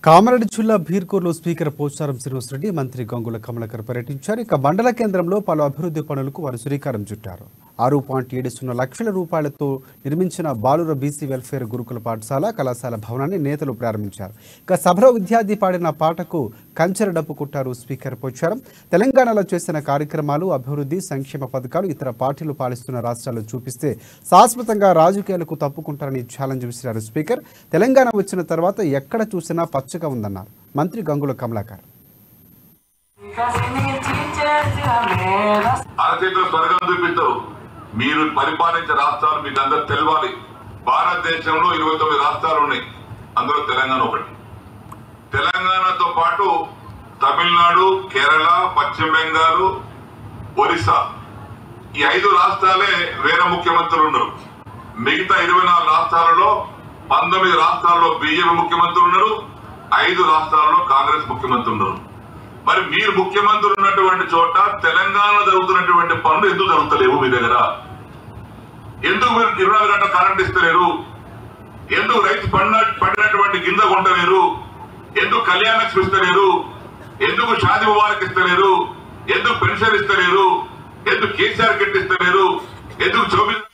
కామారెడ్డి జిల్లా భీర్కూర్లో స్పీకర్ పోచారం శ్రీనివాసరెడ్డి మంత్రి గంగుల కమలకర్ పర్యటించారు ఇక మండల కేంద్రంలో పలు అభివృద్ధి పనులకు వారు శ్రీకారం చుట్టారు ఆరు పాయింట్ ఏడు సున్నా లక్షల రూపాయలతో నిర్మించిన బాలుర బీసీ వెల్ఫేర్ గురుకుల పాఠశాల కళాశాల భవనాన్ని నేతలు ప్రారంభించారు ఇక సభలో విద్యార్థి పాడిన పాటకు కంచెర డప్పు కొట్టారు స్పీకర్ పోచారం తెలంగాణలో చేసిన కార్యక్రమాలు అభివృద్ధి సంక్షేమ పథకాలు ఇతర పార్టీలు పాలిస్తున్న రాష్ట్రాల్లో చూపిస్తే శాశ్వతంగా రాజకీయాలకు తప్పుకుంటారని ఛాలెంజ్ విసిరారు స్పీకర్ తెలంగాణ వచ్చిన తర్వాత ఎక్కడ చూసినా పచ్చగా ఉందన్నారు మంత్రి గంగుల కమలాకర్ అరచేతిలో స్వర్గం చూపిస్తారు మీరు పరిపాలించే రాష్ట్రాలు మీకు అందరు తెలవాలి భారతదేశంలో ఇరవై తొమ్మిది రాష్ట్రాలు ఉన్నాయి అందులో తెలంగాణ ఒకటి తెలంగాణతో పాటు తమిళనాడు కేరళ పశ్చిమ బెంగాల్ ఒరిస్సా ఈ ఐదు రాష్ట్రాలే వేరే ముఖ్యమంత్రులు ఉన్నారు మిగతా ఇరవై నాలుగు రాష్ట్రాలలో పంతొమ్మిది రాష్ట్రాల్లో బీజేపీ ముఖ్యమంత్రులు ఉన్నారు ఐదు రాష్ట్రాల్లో కాంగ్రెస్ ముఖ్యమంత్రి ఉన్నారు మరి మీరు ముఖ్యమంత్రి ఉన్నటువంటి చోట తెలంగాణలో జరుగుతున్నటువంటి పనులు ఎందుకు జరుగుతలేవు మీ దగ్గర ఎందుకు మీరు ఇరవై నాలుగు గంటల కరెంట్ ఇస్తలేరు ఎందుకు రైతు పడిన పడినటువంటి గింజ కొంటలేరు ఎందుకు కళ్యాణ లక్ష్మి ఇస్తలేరు ఎందుకు షాది ముబారక్ ఇస్తలేరు ఎందుకు పెన్షన్ ఇస్తలేరు ఎందుకు కేసీఆర్ కిట్ ఇస్తలేరు ఎందుకు చౌబీస్